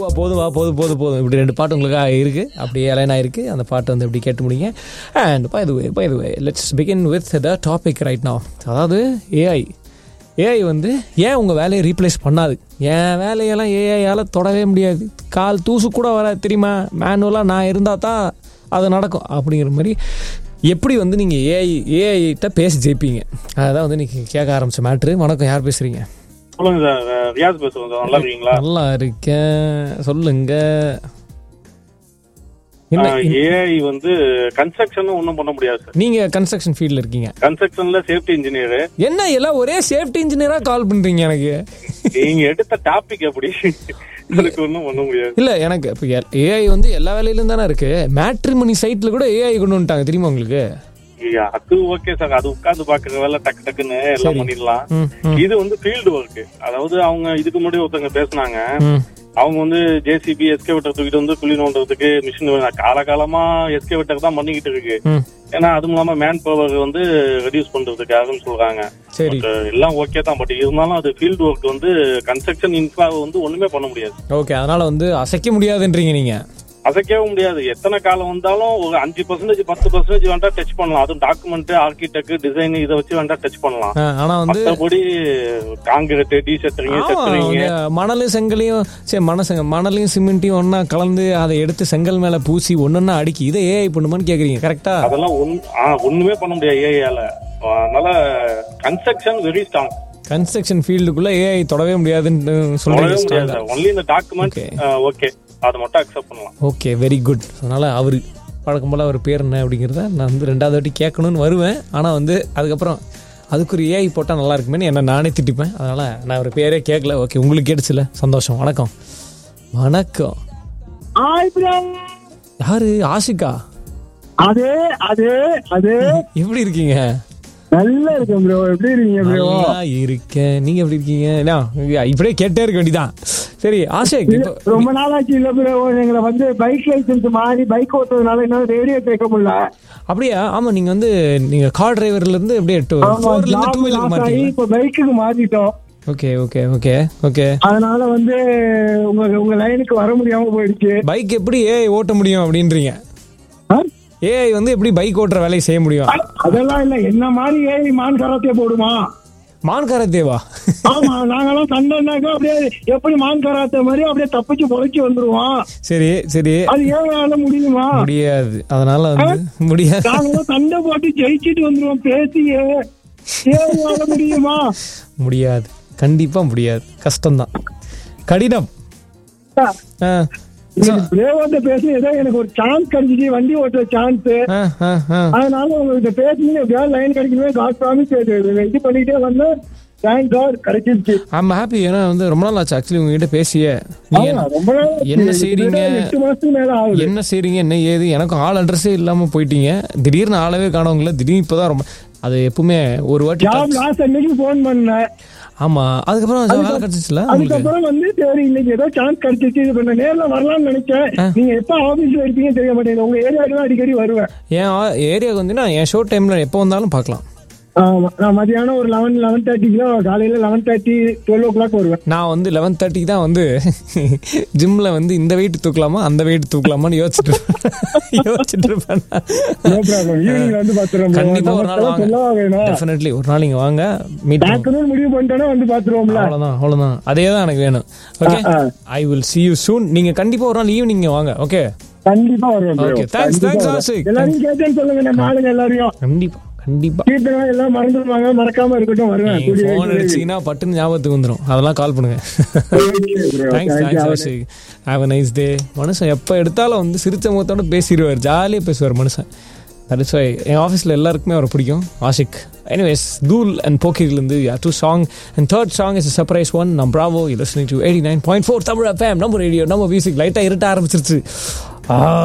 வா, போதும் வா போதும் போதும் போதும் இப்படி ரெண்டு பாட்டு உங்களுக்காக இருக்குது அப்படியே அலைன் ஆயிருக்கு அந்த பாட்டு வந்து இப்படி கேட்டு முடிங்க and by the way by the way let's begin with the topic right now அதாவது ஏஐ ஏஐ வந்து ஏன் உங்கள் வேலையை ரீப்ளேஸ் பண்ணாது என் வேலையெல்லாம் ஏஐயால் தொடவே முடியாது கால் தூசு கூட வராது தெரியுமா மேனுவலாக நான் இருந்தால் தான் அது நடக்கும் அப்படிங்கிற மாதிரி எப்படி வந்து நீங்கள் ஏஐ ஏஐட்ட பேசி ஜெயிப்பீங்க அதுதான் வந்து இன்னைக்கு கேட்க ஆரம்பிச்ச மேட்ரு வணக்கம் யார் பேசுகிறீங்க சொல்லுங்க சார் அஹ் ரியாஸ் பேசுறேன் சார் நல்லா இருக்கீங்களா நல்லா இருக்கேன் சொல்லுங்க என்ன ஏஐ வந்து கன்ஸ்ட்ரக்ஷன் ஒன்றும் பண்ண முடியாது சார் நீங்க கன்ஸ்ட்ரக்ஷன் ஃபீல்ட்ல இருக்கீங்க கன்ஸ்ட்ரக்ஷன்ல சேஃப்டி இன்ஜினியர் என்ன எல்லாம் ஒரே சேஃப்டி இன்ஜினியரா கால் பண்றீங்க எனக்கு நீங்க எடுத்த டாபிக் எப்படி அதுக்கு ஒன்றும் பண்ண முடியாது இல்ல எனக்கு இப்போ ஏஐ வந்து எல்லா வேலையிலும் தானே இருக்கு மேட்ரிமனி சைட்ல கூட ஏஐ கொண்டு வந்துட்டாங்க தெரியுமா உங்களுக்கு ஐயா, அது ஓகே சார் அது உட்கார்ந்து பாக்குற வேலை டக்கு டக்குன்னு எல்லாம் பண்ணிடலாம் ம், ம், இது வந்து ஃபீல்டு ஒர்க் அதாவது அவங்க இதுக்கு முன்னாடி ஒருத்தவங்க பேசுனாங்க ம். அவங்க வந்து ஜேசிபி எஸ்கேவேட்டர் தூக்கிட்டு வந்து குழி நோண்டுறதுக்கு மிஷின் காலகாலமா எஸ்கேவேட்டர் தான் பண்ணிக்கிட்டு இருக்கு ம். ஏன்னா அதுவும் இல்லாம மேன் பவர் வந்து ரெடியூஸ் பண்றதுக்காகன்னு சொல்றாங்க சரி But, எல்லாம் ஓகே தான் பட் இருந்தாலும் அது ஃபீல்டு ஒர்க் வந்து கன்ஸ்ட்ரக்ஷன் இன்ஃப்ரா வந்து ஒண்ணுமே பண்ண முடியாது ஓகே அதனால வந்து அசைக்க முடியாதுன்றீங்க நீங்க அசைக்கவே முடியாது எத்தனை காலம் வந்தாலும் ஒரு அஞ்சு பர்சன்டேஜ் பத்து பர்சன்டேஜ் வேண்டா டச் பண்ணலாம் அதுவும் டாக்குமெண்ட் ஆர்கிடெக்ட் டிசைன் இதை வச்சு வேண்டா டச் பண்ணலாம் ஆ, ஆனா வந்து மற்றபடி காங்கிரீட் டி செட்டரிங்க ஆமா, செட்டரிங்க அவங்க மணலும் செங்கலையும் சரி மண செங்க மணலையும் சிமெண்ட்டையும் ஒண்ணா கலந்து அதை எடுத்து செங்கல் மேல பூசி ஒன்னொன்னா அடுக்கி இதை ஏஐ பண்ணுமான்னு கேக்குறீங்க கரெக்டா அதெல்லாம் ஒன்- ஆ, ஒண்ணுமே பண்ண முடியாது ஏஐயால அதனால கன்ஸ்ட்ரக்ஷன் வெரி ஸ்ட்ராங் கன்ஸ்ட்ரக்ஷன் ஃபீல்டுக்குள்ள ஏஐ தொடவே முடியாதுன்னு சொல்லவே சொல்றீங்க முடியாது strong-ஆ. ஒன்லி இந்த டாக்குமெண்ட் Okay. ஓகே அதை மட்டும் அக்செப்ட் பண்ணலாம் ஓகே வெரி குட் அதனால் அவர் பழக்கம் போல் அவர் பேர் என்ன அப்படிங்கிறத நான் வந்து ரெண்டாவது வாட்டி கேட்கணும்னு வருவேன் ஆனால் வந்து அதுக்கப்புறம் அதுக்கு ஒரு ஏஐ போட்டால் நல்லா இருக்குமேனு என்ன நானே திட்டிப்பேன் அதனால் நான் அவர் பேரே கேட்கல ஓகே உங்களுக்கு கேட்டுச்சுல சந்தோஷம் வணக்கம் வணக்கம் யாரு ஆஷிகா அதே அதே அதே எப்படி இருக்கீங்க நல்லா இருக்கேன் ப்ரோ எப்படி இருக்கீங்க ப்ரோ நல்லா இருக்கேன் நீங்க எப்படி இருக்கீங்க என்ன, இப்படியே கேட்டே இருக்க வேண்டியதான் சரி ஆஷிக் இப்போ ரொம்ப நாளாச்சு இல்ல ப்ரோ எங்களை வந்து பைக் லைசன்ஸ் மாறி பைக் ஓட்டுறதுனால என்னால ரேடியோ கேட்க முடியல அப்படியா ஆமா நீங்க வந்து நீங்க கார் டிரைவர்ல இருந்து அப்படியே டூ ஆமா, ஃபோர்ல இருந்து job டூ வீலர் loss ஆகி மாட்டீங்க இப்ப பைக்குக்கு மாத்திட்டோம் ஓகே ஓகே ஓகே ஓகே அதனால வந்து உங்க உங்க லைனுக்கு வர முடியாம போயிடுச்சு பைக் எப்படி ஏஐ ஓட்ட முடியும் அப்படின்றீங்க ஆ? ஏஐ வந்து எப்படி பைக் ஓட்டுற வேலையை செய்ய முடியும் அதெல்லாம் இல்ல என்ன மாதிரி ஏறி மான் கராத்தே போடுமா மான் கராத்தேவா ஆமா நாங்கெல்லாம் சண்டைனாக்கா அப்படியே எப்படி மான் கராத்தே மாதிரி அப்படியே தப்பிச்சு பொழைச்சு வந்துருவோம் சரி சரி அது ஏன் முடியுமா முடியாது அதனால வந்து முடியாது நாங்களாம் சண்டை போட்டு ஜெயிச்சிட்டு வந்துருவோம் பேசியே ஏன் வாழ முடியுமா முடியாது கண்டிப்பா முடியாது கஷ்டம்தான் கடினம் ஆ. பிரேவோட்ட பேசி ஏதோ எனக்கு ஒரு சான்ஸ் கிடைச்சிச்சு வண்டி ஓட்டுற சான்ஸ் ஆ, ஆ, ஆ. அதனால உங்ககிட்ட பேசி எப்படியாவது லைன் கிடைக்கணுமே காட் ப்ராமிஸ் இது பண்ணிட்டே வந்தேன் தேங்க் காட் கிடைச்சிருச்சு ஐம் ஹாப்பி ஏன்னா வந்து ரொம்ப நாள் ஆச்சு ஆக்சுவலி உங்ககிட்ட பேசிய நீங்க ஆமா, ரொம்ப நாள் ஆச்சு. என்ன செய்றீங்க? கிட்டத்தட்ட எட்டு மாசத்துக்கு மேல ஆகுது என்ன செய்றீங்க என்ன ஏது எனக்கும் ஆள் அட்ரஸே இல்லாம போயிட்டீங்க திடீர்னு ஆளவே காணவங்கள திடீர்னு இப்பதான் ரொம்ப அது எப்பவுமே ஒரு வாட்டி ஜாப் லாஸ்ட் அன்னைக்கு போன் பண்ணேன் ஆமா அதுக்கப்புறம் வேலை கிடைச்சிச்சுல உங்களுக்கு அதுக்கப்புறம் வந்து சரி இன்னைக்கு ஏதோ சான்ஸ் கிடைச்சிச்சு இது பண்ண நேர்ல வரலாம்னு நினைச்சேன் நீங்க எப்ப ஆபீஸ்ல இருப்பீங்க தெரிய மாட்டேங்குது உங்க ஏரியாவுக்கு தான் அடிக்கடி வருவேன் என் ஏரியாவுக்கு வந்து நான் என் ஷோ டைம்ல எப்போ வந்தாலும் பார்க்கலாம் ஆமா நான் மதியானம் ஒரு லெவன் லெவன் தேர்ட்டிக்கு காலையில eleven thirty twelve o'clock வருவேன் நான் வந்து லெவன் தேர்ட்டிக்கு தான் வந்து ஜிம்ல வந்து இந்த வெயிட் தூக்கலாமா அந்த வெயிட் தூக்கலாமான்னு யோசிச்சுட்டு யோசிச்சுட்டு இருப்பேன் நோ ப்ராப்ளம் ஈவினிங் வந்து பாத்துறோம் கண்டிப்பா ஒரு நாள் வாங்க சொல்லவா வேணும் டெஃபினெட்லி ஒரு நாள் நீங்க வாங்க மீட் டக்குனு முடிவு பண்ணிட்டோன்னா வந்து பாத்துருவோம்ல அவ்வளவுதான் அவ்வளவுதான் அதே தான் எனக்கு வேணும் okay ah, I will see you soon நீங்க கண்டிப்பா ஒரு நாள் ஈவினிங் வாங்க ஓகே கண்டிப்பா வருவேன் bro. Okay, thanks, கண்டிப்பா thanks, வருவேன். ஆசிக். எல்லாரையும் கேட்டேன்னு சொல்லுங்க நம்ம ஆளுங்க எல்லாரையும் கண்டிப்பா கண்டிப்பா கீர்த்தனா எல்லாம் மறந்துடுவாங்க மறக்காம இருக்கட்டும் வருவேன் நீங்க கூடிய ஃபோன் அடிச்சீங்கன்னா பட்டுன்னு ஞாபகத்துக்கு வந்துரும் அதெல்லாம் கால் பண்ணுங்க thanks thanks Ashiq have a nice day மனுஷன் எப்போ எடுத்தாலும் வந்து சிரிச்ச முகத்தோட பேசிடுவார் ஜாலியாக பேசுவார் மனுஷன் தட் இஸ் வை என் ஆஃபீஸில் எல்லாருக்குமே அவரை பிடிக்கும் ஆஷிக் எனிவேஸ் தூல் அண்ட் போக்கிரிலேருந்து two song and third song is surprise one நம் bravo listening to eighty nine point four Tamil FM நம்ம ரேடியோ நம்ம மியூசிக் லைட்டாக இருட்ட ஆரம்பிச்சிருச்சு ஆ